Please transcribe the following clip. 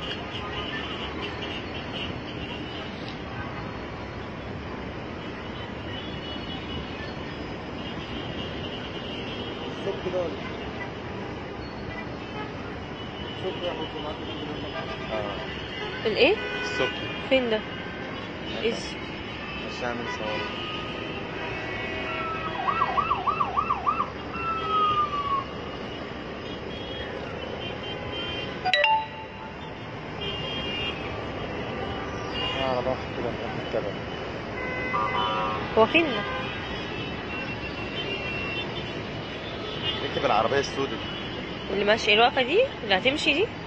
الصبح ده ولا الصبح يا حب معاك اه الايه الصبح فين ده إيش؟ مش هعمل صور على راحة كده نروح نتكلم هو فين ده ركب العربية السوداء اللي ماشي الوقفه دي اللي هتمشي دي